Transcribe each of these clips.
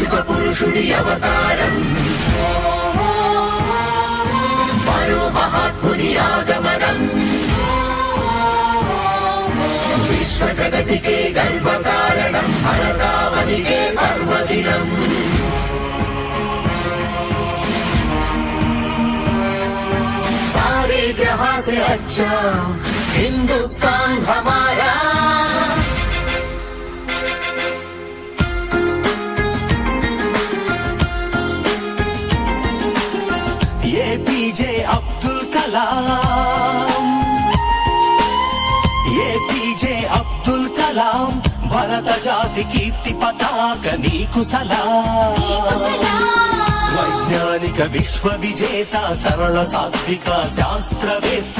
యుగ పురుషుడి అవతారం మరో మహాత్ముని ఆగమనం విశ్వ జగతికే గర్వకారణం భరతావనికే పర్వదినం सारे जहां से अच्छा हिंदुस्तान हमारा ఏపీజే అబ్దుల్ కలాం ఏపీజే అబ్దుల్ కలాం భరత జాతి కీర్తి పతాక నీకు సలాం వైజ్ఞానిక విశ్వ విజేత సరళ సాత్విక శాస్త్రవేత్త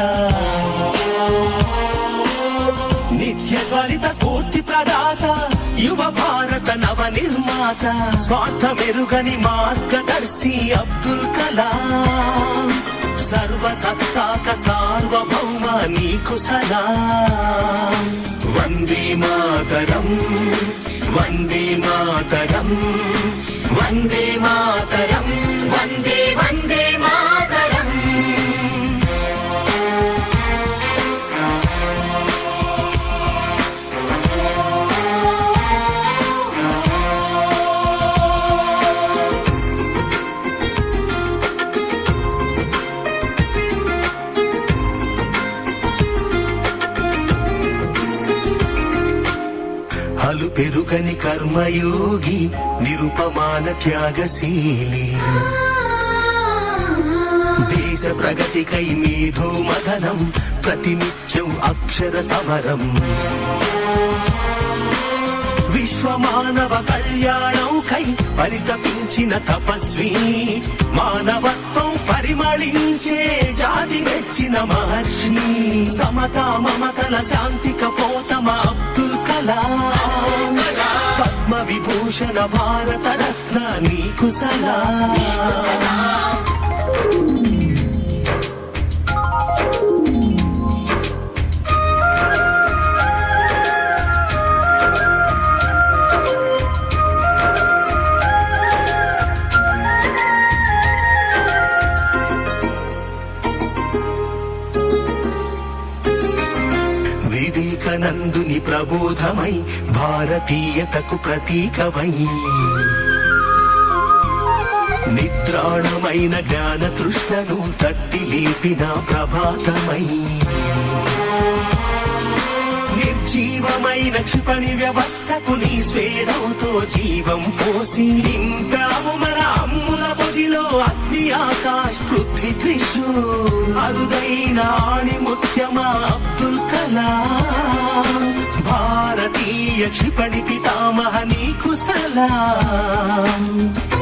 నిత్య జ్వలిత స్ఫూర్తి ప్రదాత యువ భారత నవ నిర్మాత స్వార్థ మెరుగని మార్గదర్శి అబ్దుల్ కలాం సర్వసత్తాక సార్వభౌమ నీకు సలాం వందే మాతరం వందే మాతరం వందే మాతరం వందే వందే మాతరం హలు పెరుగని కర్మయోగి నిరుపమాన త్యాగశీలి దేశ ప్రగతికై మేధో మదనం ప్రతినిత్యం అక్షర సమరం విశ్వమానవ కళ్యాణంకై పరితపించిన తపస్వి మానవత్వం పరిమళించే జాతి మెచ్చిన మహర్షి సమతా మమతల శాంతి కపోతమ అబ్దుల్ కలాం పద్మ విభూషణ భారత రత్న నీకు సలా వివేకానందుని ప్రబోధమై భారతీయతకు ప్రతీకవై నిద్రాణమైన జ్ఞాన తృష్ణను తట్టి లేపిన ప్రభాతమై నిర్జీవమైన క్షిపణి వ్యవస్థకు నీ స్వేదంతో జీవం పోసి నింపావు మన అమ్ముల పొదిలో అగ్ని ఆకాశ్ పృథ్వీ త్రిషు అరుదైన ఆణి ముత్యమా అబ్దుల్ కలాం భారతీయ క్షిపణి పితామహ నీకు సలాం